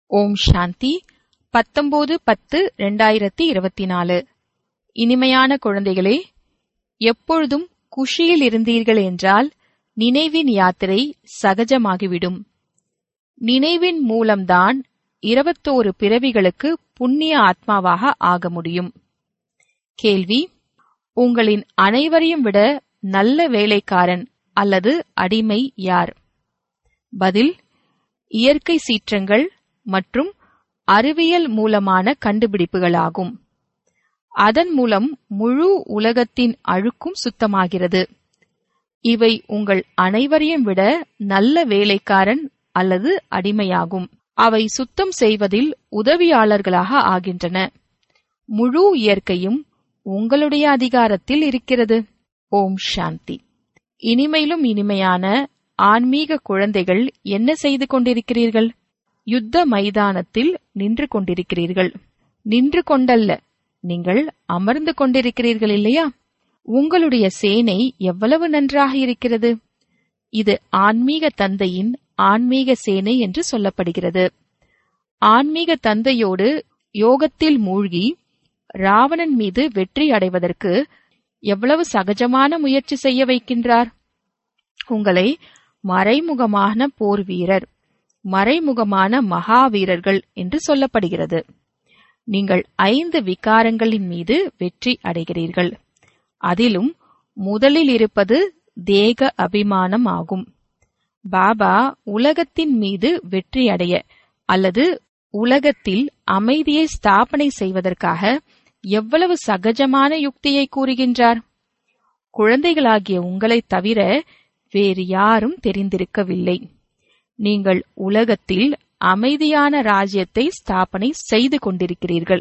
ஓம் சாந்தி பத்தொன்பது பத்து ரெண்டாயிரத்தி இருபத்தி நாலு இனிமையான குழந்தைகளே எப்பொழுதும் குஷியில் இருந்தீர்கள் என்றால் நினைவின் யாத்திரை சகஜமாகிவிடும் நினைவின் மூலம்தான் இருபத்தோரு பிறவிகளுக்கு புண்ணிய ஆத்மாவாக ஆக முடியும் கேள்வி உங்களின் அனைவரையும் விட நல்ல வேலைக்காரன் அல்லது அடிமை யார் பதில் இயற்கை சீற்றங்கள் மற்றும் அறிவியல் மூலமான கண்டுபிடிப்புகளாகும் அதன் மூலம் முழு உலகத்தின் அழுக்கும் சுத்தமாகிறது இவை உங்கள் அனைவரையும் விட நல்ல வேலைக்காரன் அல்லது அடிமையாகும் அவை சுத்தம் செய்வதில் உதவியாளர்களாக ஆகின்றன முழு இயற்கையும் உங்களுடைய அதிகாரத்தில் இருக்கிறது ஓம் சாந்தி இனிமையிலும் இனிமையான ஆன்மீக குழந்தைகள் என்ன செய்து கொண்டிருக்கிறீர்கள் யுத்த மைதானத்தில் நின்று கொண்டிருக்கிறீர்கள் நின்று கொண்டல்ல நீங்கள் அமர்ந்து கொண்டிருக்கிறீர்கள் இல்லையா உங்களுடைய சேனை எவ்வளவு நன்றாக இருக்கிறது இது ஆன்மீக தந்தையின் ஆன்மீக சேனை என்று சொல்லப்படுகிறது ஆன்மீக தந்தையோடு யோகத்தில் மூழ்கி ராவணன் மீது வெற்றி அடைவதற்கு எவ்வளவு சகஜமான முயற்சி செய்ய வைக்கின்றார் உங்களை மறைமுகமான போர் வீரர் மறைமுகமான மகாவீரர்கள் என்று சொல்லப்படுகிறது நீங்கள் ஐந்து விகாரங்களின் மீது வெற்றி அடைகிறீர்கள் அதிலும் முதலில் இருப்பது தேக அபிமானம் ஆகும் பாபா உலகத்தின் மீது வெற்றி அடைய அல்லது உலகத்தில் அமைதியை ஸ்தாபனை செய்வதற்காக எவ்வளவு சகஜமான யுக்தியை கூறுகின்றார் குழந்தைகளாகிய உங்களைத் தவிர வேறு யாரும் தெரிந்திருக்கவில்லை நீங்கள் உலகத்தில் அமைதியான ராஜ்யத்தை ஸ்தாபனை செய்து கொண்டிருக்கிறீர்கள்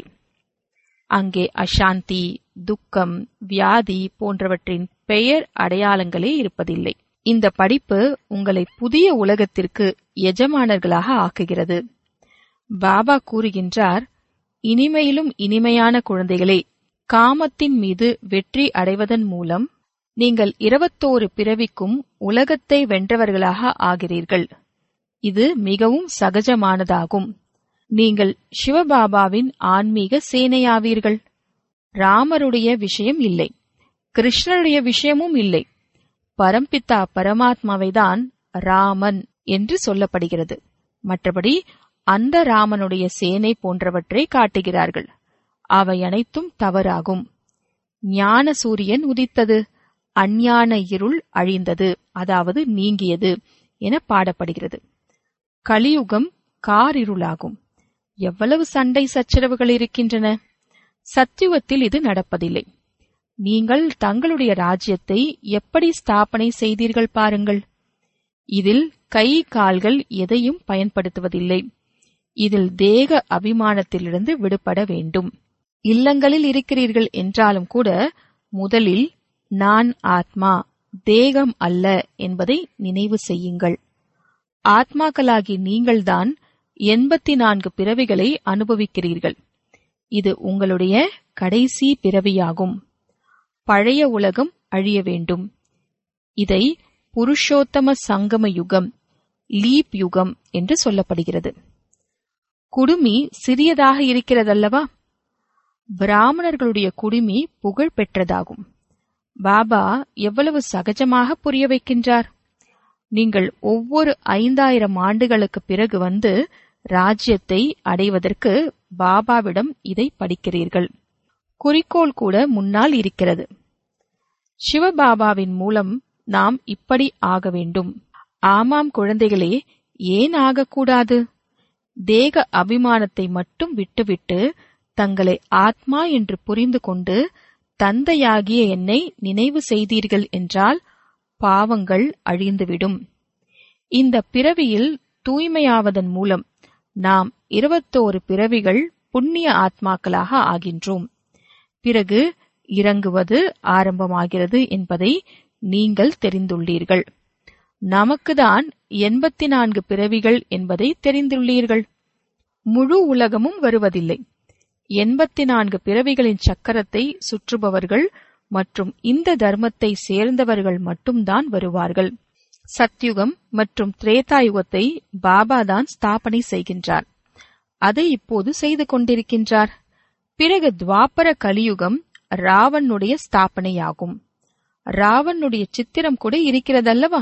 அங்கே அசாந்தி துக்கம் வியாதி போன்றவற்றின் பெயர் அடையாளங்களே இருப்பதில்லை இந்த படிப்பு உங்களை புதிய உலகத்திற்கு எஜமானர்களாக ஆக்குகிறது பாபா கூறுகின்றார் இனிமையிலும் இனிமையான குழந்தைகளே காமத்தின் மீது வெற்றி அடைவதன் மூலம் நீங்கள் இருபத்தோரு பிறவிக்கும் உலகத்தை வென்றவர்களாக ஆகிறீர்கள் இது மிகவும் சகஜமானதாகும் நீங்கள் சிவபாபாவின் ஆன்மீக சேனையாவீர்கள் ராமருடைய விஷயம் இல்லை கிருஷ்ணருடைய விஷயமும் இல்லை பரம்பித்தா பரமாத்மாவைதான் ராமன் என்று சொல்லப்படுகிறது மற்றபடி அந்த ராமனுடைய சேனை போன்றவற்றை காட்டுகிறார்கள் அவை அனைத்தும் தவறாகும் ஞான சூரியன் உதித்தது அஞ்ஞான இருள் அழிந்தது அதாவது நீங்கியது என பாடப்படுகிறது கலியுகம் காரிருளாகும் எவ்வளவு சண்டை சச்சரவுகள் இருக்கின்றன சத்தியுகத்தில் இது நடப்பதில்லை நீங்கள் தங்களுடைய ராஜ்யத்தை எப்படி ஸ்தாபனை செய்தீர்கள் பாருங்கள் இதில் கை கால்கள் எதையும் பயன்படுத்துவதில்லை இதில் தேக அபிமானத்திலிருந்து விடுபட வேண்டும் இல்லங்களில் இருக்கிறீர்கள் என்றாலும் கூட முதலில் நான் ஆத்மா தேகம் அல்ல என்பதை நினைவு செய்யுங்கள் ஆத்மாக்களாகி நீங்கள்தான் எண்பத்தி நான்கு பிறவிகளை அனுபவிக்கிறீர்கள் இது உங்களுடைய கடைசி பிறவியாகும் பழைய உலகம் அழிய வேண்டும் இதை புருஷோத்தம சங்கம யுகம் லீப் யுகம் என்று சொல்லப்படுகிறது குடுமி சிறியதாக இருக்கிறதல்லவா பிராமணர்களுடைய குடுமி புகழ் பெற்றதாகும் பாபா எவ்வளவு சகஜமாக புரிய வைக்கின்றார் நீங்கள் ஒவ்வொரு ஐந்தாயிரம் ஆண்டுகளுக்கு பிறகு வந்து ராஜ்யத்தை அடைவதற்கு பாபாவிடம் இதை படிக்கிறீர்கள் குறிக்கோள் கூட முன்னால் இருக்கிறது சிவபாபாவின் மூலம் நாம் இப்படி ஆக வேண்டும் ஆமாம் குழந்தைகளே ஏன் ஆகக்கூடாது தேக அபிமானத்தை மட்டும் விட்டுவிட்டு தங்களை ஆத்மா என்று புரிந்து கொண்டு தந்தையாகிய என்னை நினைவு செய்தீர்கள் என்றால் பாவங்கள் அழிந்துவிடும் இந்த பிறவியில் தூய்மையாவதன் மூலம் நாம் இருபத்தோரு பிறவிகள் புண்ணிய ஆத்மாக்களாக ஆகின்றோம் பிறகு இறங்குவது ஆரம்பமாகிறது என்பதை நீங்கள் தெரிந்துள்ளீர்கள் நமக்குதான் எண்பத்தி நான்கு பிறவிகள் என்பதை தெரிந்துள்ளீர்கள் முழு உலகமும் வருவதில்லை எண்பத்தி நான்கு பிறவிகளின் சக்கரத்தை சுற்றுபவர்கள் மற்றும் இந்த தர்மத்தை சேர்ந்தவர்கள் மட்டும்தான் வருவார்கள் சத்யுகம் மற்றும் திரேதாயுகத்தை பாபா தான் ஸ்தாபனை செய்கின்றார் அதை இப்போது செய்து கொண்டிருக்கின்றார் பிறகு துவாபர கலியுகம் ராவனுடைய ஸ்தாபனையாகும் ராவனுடைய சித்திரம் கூட இருக்கிறதல்லவா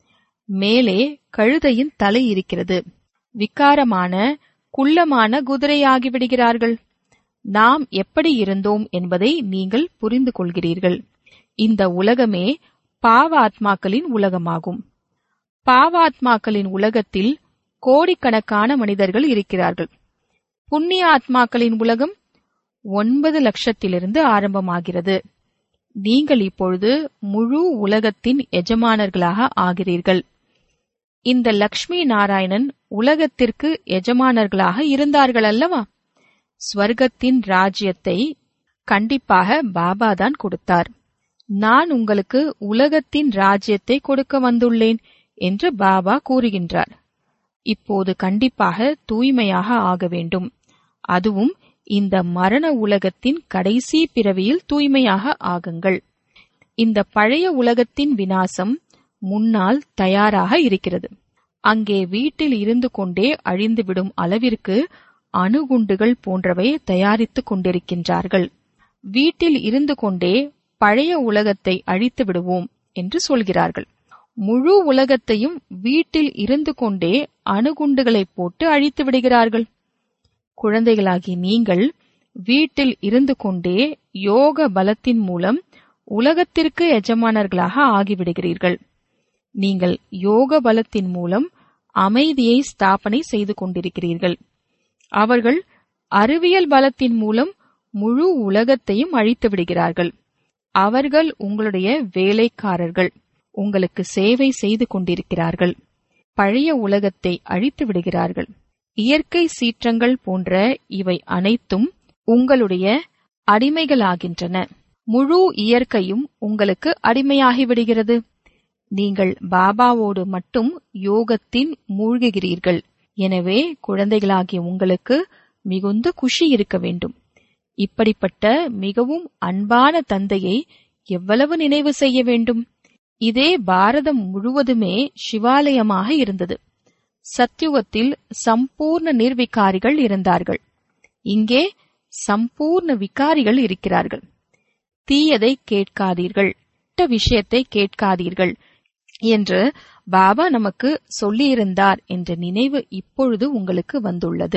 மேலே கழுதையின் தலை இருக்கிறது விகாரமான குள்ளமான குதிரையாகிவிடுகிறார்கள் நாம் எப்படி இருந்தோம் என்பதை நீங்கள் புரிந்து கொள்கிறீர்கள் இந்த உலகமே பாவாத்மாக்களின் உலகமாகும் பாவாத்மாக்களின் உலகத்தில் கோடிக்கணக்கான மனிதர்கள் இருக்கிறார்கள் புண்ணிய ஆத்மாக்களின் உலகம் ஒன்பது லட்சத்திலிருந்து ஆரம்பமாகிறது நீங்கள் இப்பொழுது முழு உலகத்தின் எஜமானர்களாக ஆகிறீர்கள் இந்த லக்ஷ்மி நாராயணன் உலகத்திற்கு எஜமானர்களாக இருந்தார்கள் அல்லவா ஸ்வர்க்கத்தின் ராஜ்யத்தை கண்டிப்பாக பாபா தான் கொடுத்தார் நான் உங்களுக்கு உலகத்தின் ராஜ்யத்தை கொடுக்க வந்துள்ளேன் என்று பாபா கூறுகின்றார் இப்போது கண்டிப்பாக தூய்மையாக ஆக வேண்டும் அதுவும் இந்த மரண உலகத்தின் கடைசி பிறவியில் தூய்மையாக ஆகுங்கள் இந்த பழைய உலகத்தின் வினாசம் முன்னால் தயாராக இருக்கிறது அங்கே வீட்டில் இருந்து கொண்டே அழிந்துவிடும் அளவிற்கு அணுகுண்டுகள் போன்றவை தயாரித்துக் கொண்டிருக்கின்றார்கள் வீட்டில் இருந்து கொண்டே பழைய உலகத்தை அழித்து விடுவோம் என்று சொல்கிறார்கள் முழு உலகத்தையும் வீட்டில் இருந்து கொண்டே அணுகுண்டுகளை போட்டு அழித்து விடுகிறார்கள் குழந்தைகளாகி நீங்கள் வீட்டில் இருந்து கொண்டே யோக பலத்தின் மூலம் உலகத்திற்கு எஜமானர்களாக ஆகிவிடுகிறீர்கள் நீங்கள் யோக பலத்தின் மூலம் அமைதியை ஸ்தாபனை செய்து கொண்டிருக்கிறீர்கள் அவர்கள் அறிவியல் பலத்தின் மூலம் முழு உலகத்தையும் அழித்து விடுகிறார்கள் அவர்கள் உங்களுடைய வேலைக்காரர்கள் உங்களுக்கு சேவை செய்து கொண்டிருக்கிறார்கள் பழைய உலகத்தை அழித்து விடுகிறார்கள் இயற்கை சீற்றங்கள் போன்ற இவை அனைத்தும் உங்களுடைய அடிமைகளாகின்றன முழு இயற்கையும் உங்களுக்கு அடிமையாகிவிடுகிறது நீங்கள் பாபாவோடு மட்டும் யோகத்தின் மூழ்குகிறீர்கள் எனவே குழந்தைகளாகிய உங்களுக்கு மிகுந்த குஷி இருக்க வேண்டும் இப்படிப்பட்ட மிகவும் அன்பான தந்தையை எவ்வளவு நினைவு செய்ய வேண்டும் இதே பாரதம் முழுவதுமே சிவாலயமாக இருந்தது சத்யுகத்தில் சம்பூர்ண நிர்விகாரிகள் இருந்தார்கள் இங்கே சம்பூர்ண விகாரிகள் இருக்கிறார்கள் தீயதை கேட்காதீர்கள் கெட்ட விஷயத்தை கேட்காதீர்கள் என்று பாபா நமக்கு சொல்லியிருந்தார் என்ற நினைவு இப்பொழுது உங்களுக்கு வந்துள்ளது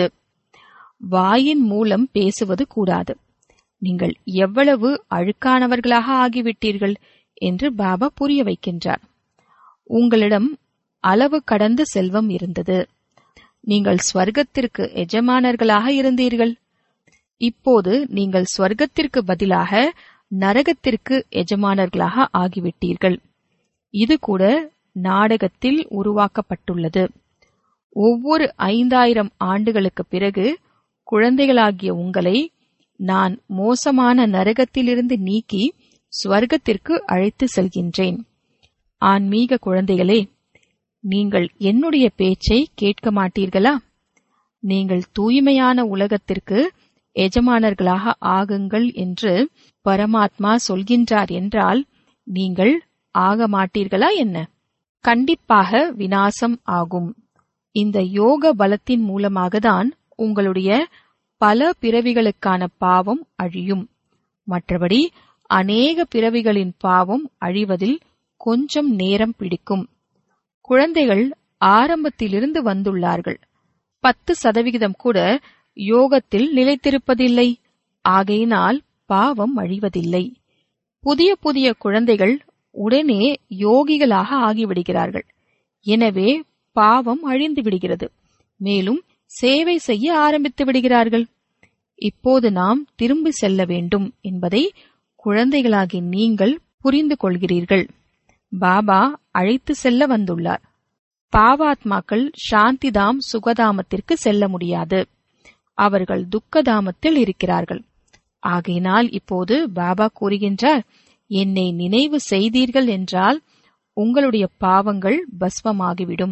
வாயின் மூலம் பேசுவது கூடாது நீங்கள் எவ்வளவு அழுக்கானவர்களாக ஆகிவிட்டீர்கள் என்று பாபா புரிய வைக்கின்றார் உங்களிடம் அளவு கடந்த செல்வம் இருந்தது நீங்கள் ஸ்வர்க்கத்திற்கு எஜமானர்களாக இருந்தீர்கள் இப்போது நீங்கள் ஸ்வர்க்கத்திற்கு பதிலாக நரகத்திற்கு எஜமானர்களாக ஆகிவிட்டீர்கள் இது கூட நாடகத்தில் உருவாக்கப்பட்டுள்ளது ஒவ்வொரு ஐந்தாயிரம் ஆண்டுகளுக்கு பிறகு குழந்தைகளாகிய உங்களை நான் மோசமான நரகத்திலிருந்து நீக்கி ஸ்வர்க்கத்திற்கு அழைத்து செல்கின்றேன் ஆன்மீக குழந்தைகளே நீங்கள் என்னுடைய பேச்சை கேட்க மாட்டீர்களா நீங்கள் தூய்மையான உலகத்திற்கு எஜமானர்களாக ஆகுங்கள் என்று பரமாத்மா சொல்கின்றார் என்றால் நீங்கள் ஆக மாட்டீர்களா என்ன கண்டிப்பாக வினாசம் ஆகும் இந்த யோக பலத்தின் மூலமாகத்தான் உங்களுடைய பல பிறவிகளுக்கான பாவம் அழியும் மற்றபடி அநேக பிறவிகளின் பாவம் அழிவதில் கொஞ்சம் நேரம் பிடிக்கும் குழந்தைகள் ஆரம்பத்திலிருந்து வந்துள்ளார்கள் பத்து சதவிகிதம் கூட யோகத்தில் நிலைத்திருப்பதில்லை ஆகையினால் பாவம் அழிவதில்லை புதிய புதிய குழந்தைகள் உடனே யோகிகளாக ஆகிவிடுகிறார்கள் எனவே பாவம் அழிந்து விடுகிறது மேலும் சேவை செய்ய ஆரம்பித்து விடுகிறார்கள் இப்போது நாம் திரும்பி செல்ல வேண்டும் என்பதை குழந்தைகளாகி நீங்கள் புரிந்து கொள்கிறீர்கள் பாபா அழைத்து செல்ல வந்துள்ளார் பாவாத்மாக்கள் சாந்திதாம் சுகதாமத்திற்கு செல்ல முடியாது அவர்கள் துக்கதாமத்தில் இருக்கிறார்கள் ஆகையினால் இப்போது பாபா கூறுகின்றார் என்னை நினைவு செய்தீர்கள் என்றால் உங்களுடைய பாவங்கள் பஸ்வமாகிவிடும்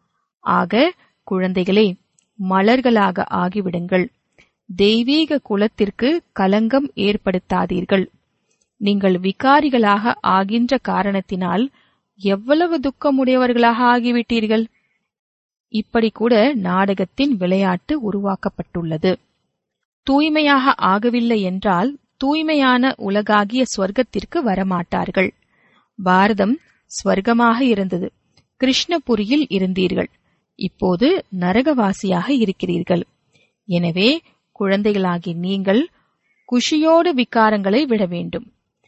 ஆக குழந்தைகளே மலர்களாக ஆகிவிடுங்கள் தெய்வீக குலத்திற்கு கலங்கம் ஏற்படுத்தாதீர்கள் நீங்கள் விகாரிகளாக ஆகின்ற காரணத்தினால் எவ்வளவு துக்கமுடையவர்களாக ஆகிவிட்டீர்கள் இப்படி கூட நாடகத்தின் விளையாட்டு உருவாக்கப்பட்டுள்ளது தூய்மையாக ஆகவில்லை என்றால் தூய்மையான உலகாகிய ஸ்வர்க்கத்திற்கு வரமாட்டார்கள் பாரதம் ஸ்வர்க்கமாக இருந்தது கிருஷ்ணபுரியில் இருந்தீர்கள் இப்போது நரகவாசியாக இருக்கிறீர்கள் எனவே குழந்தைகளாகி நீங்கள் குஷியோடு விகாரங்களை விட வேண்டும்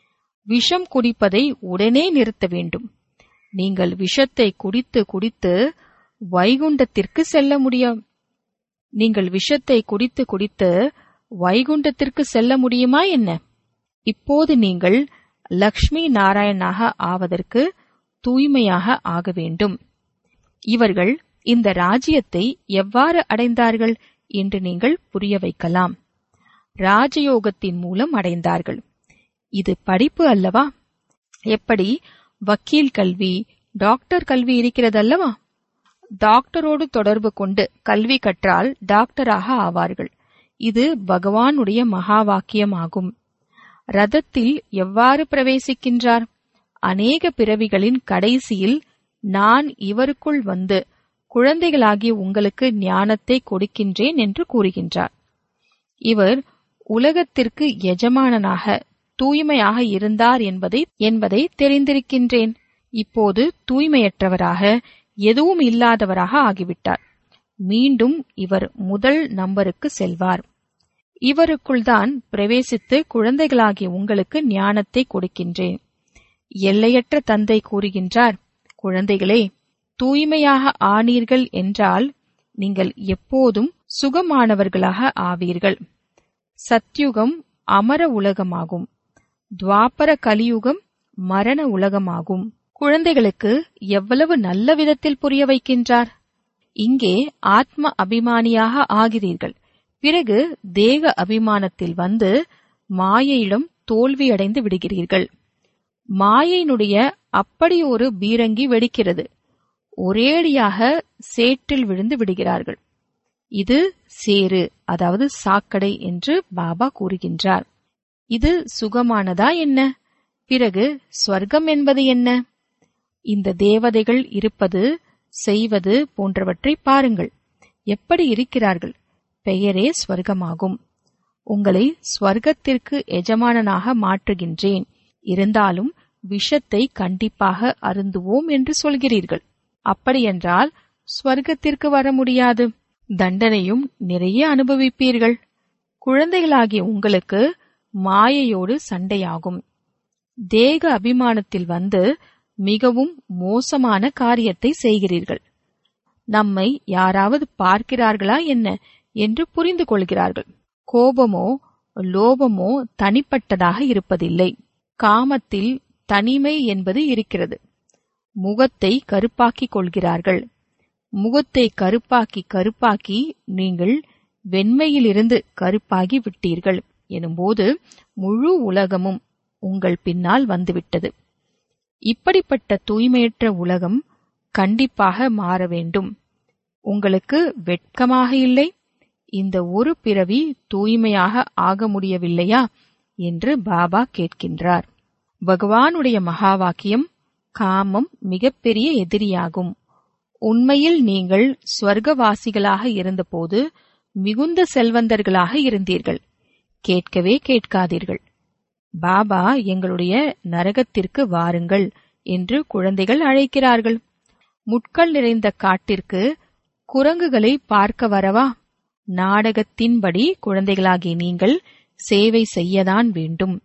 விஷம் குடிப்பதை உடனே நிறுத்த வேண்டும் நீங்கள் விஷத்தை குடித்து குடித்து வைகுண்டத்திற்கு செல்ல முடியும் நீங்கள் விஷத்தை குடித்து குடித்து வைகுண்டத்திற்கு செல்ல முடியுமா என்ன இப்போது நீங்கள் லக்ஷ்மி நாராயணாக ஆவதற்கு தூய்மையாக ஆக வேண்டும் இவர்கள் இந்த ராஜ்யத்தை எவ்வாறு அடைந்தார்கள் என்று நீங்கள் புரிய வைக்கலாம் ராஜயோகத்தின் மூலம் அடைந்தார்கள் இது படிப்பு அல்லவா எப்படி வக்கீல் கல்வி டாக்டர் கல்வி இருக்கிறதல்லவா டாக்டரோடு தொடர்பு கொண்டு கல்வி கற்றால் டாக்டராக ஆவார்கள் இது பகவானுடைய மகா வாக்கியமாகும் ரதத்தில் எவ்வாறு பிரவேசிக்கின்றார் அநேக பிறவிகளின் கடைசியில் நான் இவருக்குள் வந்து குழந்தைகளாகிய உங்களுக்கு ஞானத்தை கொடுக்கின்றேன் என்று கூறுகின்றார் இவர் உலகத்திற்கு எஜமானனாக தூய்மையாக இருந்தார் என்பதை என்பதை தெரிந்திருக்கின்றேன் இப்போது தூய்மையற்றவராக எதுவும் இல்லாதவராக ஆகிவிட்டார் மீண்டும் இவர் முதல் நம்பருக்கு செல்வார் இவருக்குள்தான் பிரவேசித்து குழந்தைகளாகிய உங்களுக்கு ஞானத்தை கொடுக்கின்றேன் எல்லையற்ற தந்தை கூறுகின்றார் குழந்தைகளே தூய்மையாக ஆனீர்கள் என்றால் நீங்கள் எப்போதும் சுகமானவர்களாக ஆவீர்கள் சத்யுகம் அமர உலகமாகும் துவாபர கலியுகம் மரண உலகமாகும் குழந்தைகளுக்கு எவ்வளவு நல்ல விதத்தில் புரிய வைக்கின்றார் இங்கே ஆத்ம அபிமானியாக ஆகிறீர்கள் பிறகு தேக அபிமானத்தில் வந்து மாயையிடம் தோல்வியடைந்து விடுகிறீர்கள் மாயையினுடைய அப்படி ஒரு பீரங்கி வெடிக்கிறது ஒரேடியாக சேற்றில் விழுந்து விடுகிறார்கள் இது சேரு அதாவது சாக்கடை என்று பாபா கூறுகின்றார் இது சுகமானதா என்ன பிறகு ஸ்வர்க்கம் என்பது என்ன இந்த தேவதைகள் இருப்பது செய்வது போன்றவற்றை பாருங்கள் எப்படி இருக்கிறார்கள் பெயரே ஸ்வர்க்கமாகும் உங்களை ஸ்வர்க்கத்திற்கு எஜமானனாக மாற்றுகின்றேன் இருந்தாலும் விஷத்தை கண்டிப்பாக அருந்துவோம் என்று சொல்கிறீர்கள் அப்படியென்றால் ஸ்வர்க்கத்திற்கு வர முடியாது தண்டனையும் நிறைய அனுபவிப்பீர்கள் குழந்தைகளாகிய உங்களுக்கு மாயையோடு சண்டையாகும் தேக அபிமானத்தில் வந்து மிகவும் மோசமான காரியத்தை செய்கிறீர்கள் நம்மை யாராவது பார்க்கிறார்களா என்ன என்று புரிந்து கொள்கிறார்கள் கோபமோ லோபமோ தனிப்பட்டதாக இருப்பதில்லை காமத்தில் தனிமை என்பது இருக்கிறது முகத்தை கருப்பாக்கிக் கொள்கிறார்கள் முகத்தை கருப்பாக்கி கருப்பாக்கி நீங்கள் வெண்மையிலிருந்து கருப்பாகி விட்டீர்கள் எனும்போது முழு உலகமும் உங்கள் பின்னால் வந்துவிட்டது இப்படிப்பட்ட தூய்மையற்ற உலகம் கண்டிப்பாக மாற வேண்டும் உங்களுக்கு வெட்கமாக இல்லை இந்த ஒரு பிறவி தூய்மையாக ஆக முடியவில்லையா என்று பாபா கேட்கின்றார் பகவானுடைய மகா வாக்கியம் காமம் மிகப்பெரிய எதிரியாகும் உண்மையில் நீங்கள் ஸ்வர்க்கவாசிகளாக இருந்தபோது மிகுந்த செல்வந்தர்களாக இருந்தீர்கள் கேட்கவே கேட்காதீர்கள் பாபா எங்களுடைய நரகத்திற்கு வாருங்கள் என்று குழந்தைகள் அழைக்கிறார்கள் முட்கள் நிறைந்த காட்டிற்கு குரங்குகளை பார்க்க வரவா நாடகத்தின்படி குழந்தைகளாகிய நீங்கள் சேவை செய்யதான் வேண்டும்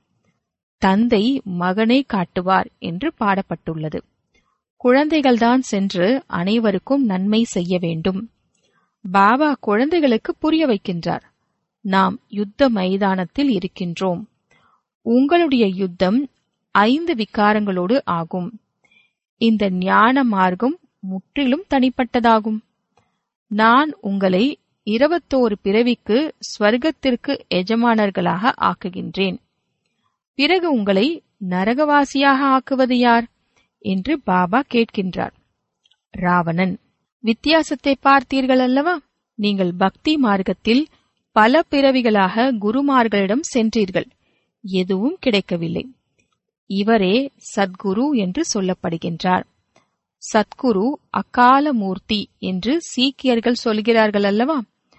தந்தை மகனை காட்டுவார் என்று பாடப்பட்டுள்ளது குழந்தைகள்தான் சென்று அனைவருக்கும் நன்மை செய்ய வேண்டும் பாபா குழந்தைகளுக்கு புரிய வைக்கின்றார் நாம் யுத்த மைதானத்தில் இருக்கின்றோம் உங்களுடைய யுத்தம் ஐந்து விகாரங்களோடு ஆகும் இந்த ஞான மார்க்கம் முற்றிலும் தனிப்பட்டதாகும் நான் உங்களை இருபத்தோரு பிறவிக்கு ஸ்வர்க்கத்திற்கு எஜமானர்களாக ஆக்குகின்றேன் பிறகு உங்களை நரகவாசியாக ஆக்குவது யார் என்று பாபா கேட்கின்றார் ராவணன் வித்தியாசத்தை பார்த்தீர்கள் அல்லவா நீங்கள் பக்தி மார்க்கத்தில் பல பிறவிகளாக குருமார்களிடம் சென்றீர்கள் எதுவும் கிடைக்கவில்லை இவரே சத்குரு என்று சொல்லப்படுகின்றார் சத்குரு அகால மூர்த்தி என்று சீக்கியர்கள் சொல்கிறார்கள் அல்லவா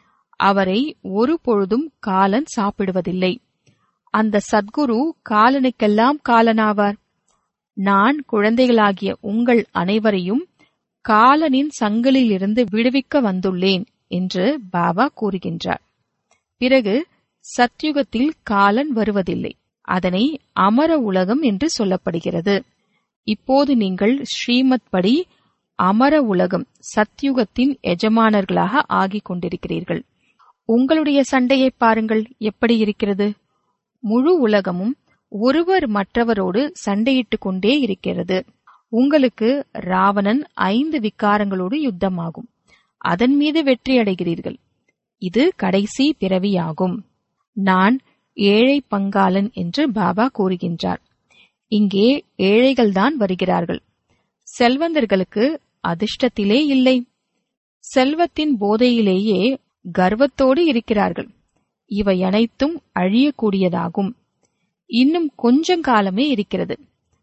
அவரை ஒரு பொழுதும் காலன் சாப்பிடுவதில்லை அந்த சத்குரு காலனுக்கெல்லாம் காலனாவார் நான் குழந்தைகளாகிய உங்கள் அனைவரையும் காலனின் சங்கிலிலிருந்து விடுவிக்க வந்துள்ளேன் என்று பாபா கூறுகின்றார் பிறகு சத்யுகத்தில் காலன் வருவதில்லை அதனை அமர உலகம் என்று சொல்லப்படுகிறது இப்போது நீங்கள் ஸ்ரீமத் படி அமர உலகம் சத்யுகத்தின் எஜமானர்களாக ஆகிக் கொண்டிருக்கிறீர்கள் உங்களுடைய சண்டையை பாருங்கள் எப்படி இருக்கிறது முழு உலகமும் ஒருவர் மற்றவரோடு சண்டையிட்டுக் கொண்டே இருக்கிறது உங்களுக்கு ராவணன் ஐந்து விக்காரங்களோடு யுத்தமாகும் அதன் மீது வெற்றி அடைகிறீர்கள் இது கடைசி பிறவியாகும் நான் ஏழை பங்காளன் என்று பாபா கூறுகின்றார் இங்கே ஏழைகள்தான் வருகிறார்கள் செல்வந்தர்களுக்கு அதிர்ஷ்டத்திலே இல்லை செல்வத்தின் போதையிலேயே கர்வத்தோடு இருக்கிறார்கள் இவை அனைத்தும் அழியக்கூடியதாகும் இன்னும் கொஞ்சம் காலமே இருக்கிறது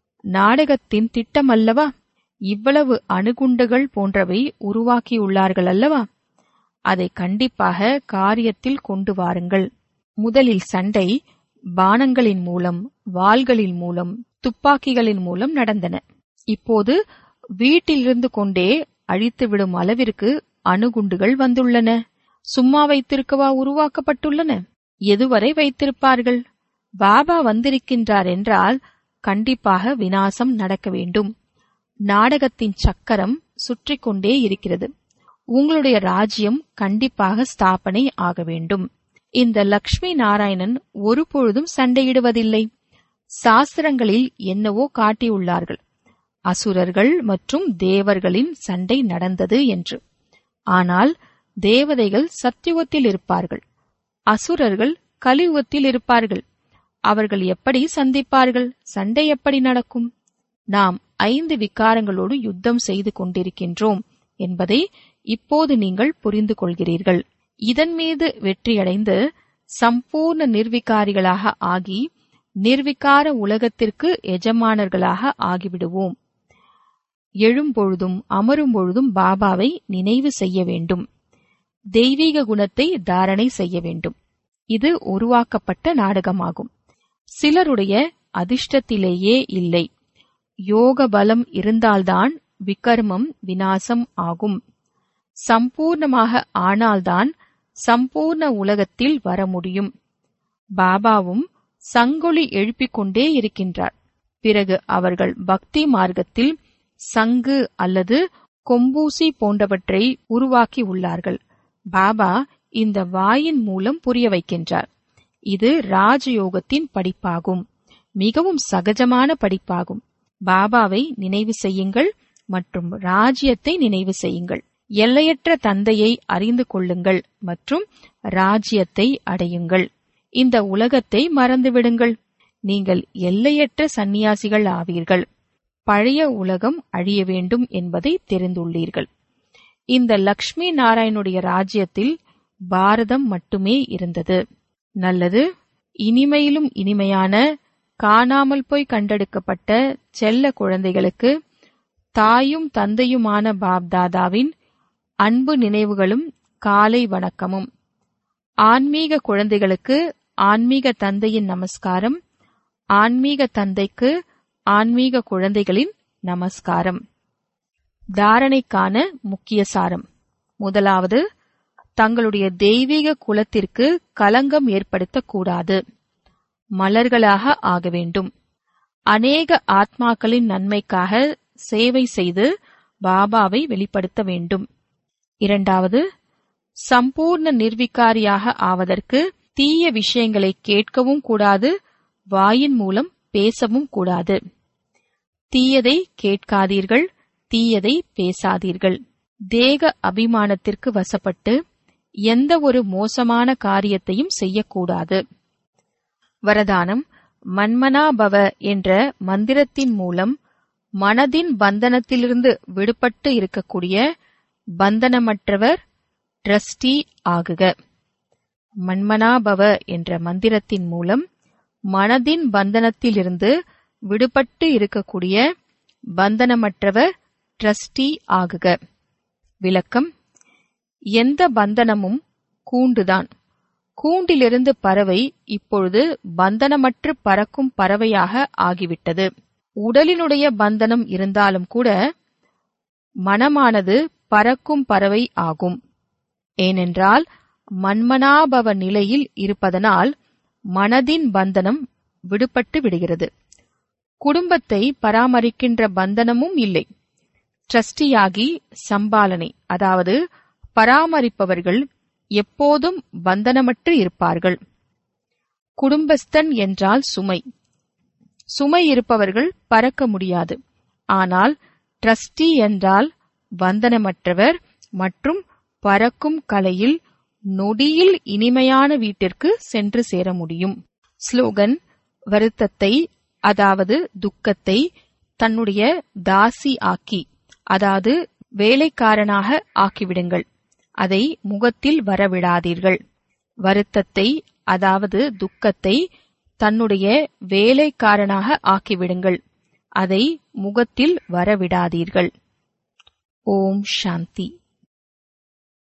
நாடகத்தின் திட்டம் அல்லவா இவ்வளவு அணுகுண்டுகள் போன்றவை உருவாக்கியுள்ளார்கள் அல்லவா அதை கண்டிப்பாக காரியத்தில் கொண்டு வாருங்கள் முதலில் சண்டை பானங்களின் மூலம் வாள்களின் மூலம் துப்பாக்கிகளின் மூலம் நடந்தன இப்போது வீட்டிலிருந்து கொண்டே அழித்துவிடும் அளவிற்கு அணுகுண்டுகள் வந்துள்ளன சும்மா வைத்திருக்கவா உருவாக்கப்பட்டுள்ளன எதுவரை வைத்திருப்பார்கள் பாபா வந்திருக்கின்றார் என்றால் கண்டிப்பாக வினாசம் நடக்க வேண்டும் நாடகத்தின் சக்கரம் சுற்றிக் கொண்டே இருக்கிறது உங்களுடைய ராஜ்யம் கண்டிப்பாக ஸ்தாபனை ஆக வேண்டும் இந்த லக்ஷ்மி நாராயணன் ஒருபொழுதும் சண்டையிடுவதில்லை சாஸ்திரங்களில் என்னவோ காட்டியுள்ளார்கள் அசுரர்கள் மற்றும் தேவர்களின் சண்டை நடந்தது என்று ஆனால் தேவதைகள் சத்தியுகத்தில் இருப்பார்கள் அசுரர்கள் கலியுகத்தில் இருப்பார்கள் அவர்கள் எப்படி சந்திப்பார்கள் சண்டை எப்படி நடக்கும் நாம் ஐந்து விகாரங்களோடு யுத்தம் செய்து கொண்டிருக்கின்றோம் என்பதை இப்போது நீங்கள் புரிந்து கொள்கிறீர்கள் இதன் மீது வெற்றியடைந்து சம்பூர்ண நிர்விகாரிகளாக ஆகி நிர்விகார உலகத்திற்கு எஜமானர்களாக ஆகிவிடுவோம் எழும்பொழுதும் அமரும் பொழுதும் பாபாவை நினைவு செய்ய வேண்டும் தெய்வீக குணத்தை தாரணை செய்ய வேண்டும் இது உருவாக்கப்பட்ட நாடகமாகும் சிலருடைய அதிர்ஷ்டத்திலேயே இல்லை யோக பலம் இருந்தால்தான் விகர்மம் வினாசம் ஆகும் சம்பூர்ணமாக ஆனால்தான் சம்பூர்ண உலகத்தில் வர முடியும் பாபாவும் சங்கொலி எழுப்பிக் கொண்டே இருக்கின்றார் பிறகு அவர்கள் பக்தி மார்க்கத்தில் சங்கு அல்லது கொம்பூசி போன்றவற்றை உருவாக்கி உள்ளார்கள் பாபா இந்த வாயின் மூலம் புரிய வைக்கின்றார் இது ராஜயோகத்தின் படிப்பாகும் மிகவும் சகஜமான படிப்பாகும் பாபாவை நினைவு செய்யுங்கள் மற்றும் ராஜ்யத்தை நினைவு செய்யுங்கள் எல்லையற்ற தந்தையை அறிந்து கொள்ளுங்கள் மற்றும் ராஜ்யத்தை அடையுங்கள் இந்த உலகத்தை மறந்துவிடுங்கள் நீங்கள் எல்லையற்ற சந்நியாசிகள் ஆவீர்கள் பழைய உலகம் அழிய வேண்டும் என்பதை தெரிந்துள்ளீர்கள் இந்த லக்ஷ்மி நாராயணுடைய ராஜ்யத்தில் பாரதம் மட்டுமே இருந்தது நல்லது இனிமையிலும் இனிமையான காணாமல் போய் கண்டெடுக்கப்பட்ட செல்ல குழந்தைகளுக்கு தாயும் தந்தையுமான பாப்தாதாவின் அன்பு நினைவுகளும் காலை வணக்கமும் ஆன்மீக குழந்தைகளுக்கு ஆன்மீக தந்தையின் நமஸ்காரம் ஆன்மீக தந்தைக்கு ஆன்மீக குழந்தைகளின் நமஸ்காரம் தாரணைக்கான முக்கிய சாரம் முதலாவது தங்களுடைய தெய்வீக குலத்திற்கு களங்கம் ஏற்படுத்தக்கூடாது மலர்களாக ஆக வேண்டும் அநேக ஆத்மாக்களின் நன்மைக்காக சேவை செய்து பாபாவை வெளிப்படுத்த வேண்டும் இரண்டாவது சம்பூர்ண நிர்விகாரியாக ஆவதற்கு தீய விஷயங்களை கேட்கவும் கூடாது வாயின் மூலம் பேசவும் கூடாது தீயதை கேட்காதீர்கள் தீயதை பேசாதீர்கள் தேக அபிமானத்திற்கு வசப்பட்டு எந்த ஒரு மோசமான காரியத்தையும் செய்யக்கூடாது வரதானம் மன்மனாபவ என்ற மந்திரத்தின் மூலம் மனதின் பந்தனத்திலிருந்து விடுபட்டு இருக்கக்கூடிய பந்தனமற்றவர் ட்ரஸ்டி ஆகுக மன்மனாபவ என்ற மந்திரத்தின் மூலம் மனதின் பந்தனத்திலிருந்து விடுபட்டு இருக்கக்கூடிய பந்தனமற்றவர் ட்ரஸ்டி ஆகுக விளக்கம் எந்த பந்தனமும் கூண்டுதான் கூண்டிலிருந்து பறவை இப்பொழுது பந்தனமற்று பறக்கும் பறவையாக ஆகிவிட்டது உடலினுடைய பந்தனம் இருந்தாலும் கூட மனமானது பறக்கும் பறவை ஆகும் ஏனென்றால் மன்மனாபவ நிலையில் இருப்பதனால் மனதின் பந்தனம் விடுபட்டு விடுகிறது குடும்பத்தை பராமரிக்கின்ற பந்தனமும் இல்லை ட்ரஸ்டியாகி சம்பாலனை அதாவது பராமரிப்பவர்கள் எப்போதும் பந்தனமற்று இருப்பார்கள் குடும்பஸ்தன் என்றால் சுமை சுமை இருப்பவர்கள் பறக்க முடியாது ஆனால் ட்ரஸ்டி என்றால் பந்தனமற்றவர் மற்றும் பறக்கும் கலையில் நொடியில் இனிமையான வீட்டிற்கு சென்று சேர முடியும் ஸ்லோகன் வருத்தத்தை அதாவது துக்கத்தை தன்னுடைய தாசி ஆக்கி அதாவது வேலைக்காரனாக ஆக்கிவிடுங்கள் அதை முகத்தில் வரவிடாதீர்கள் வருத்தத்தை அதாவது துக்கத்தை தன்னுடைய வேலைக்காரனாக ஆக்கிவிடுங்கள் அதை முகத்தில் வரவிடாதீர்கள் ஓம் சாந்தி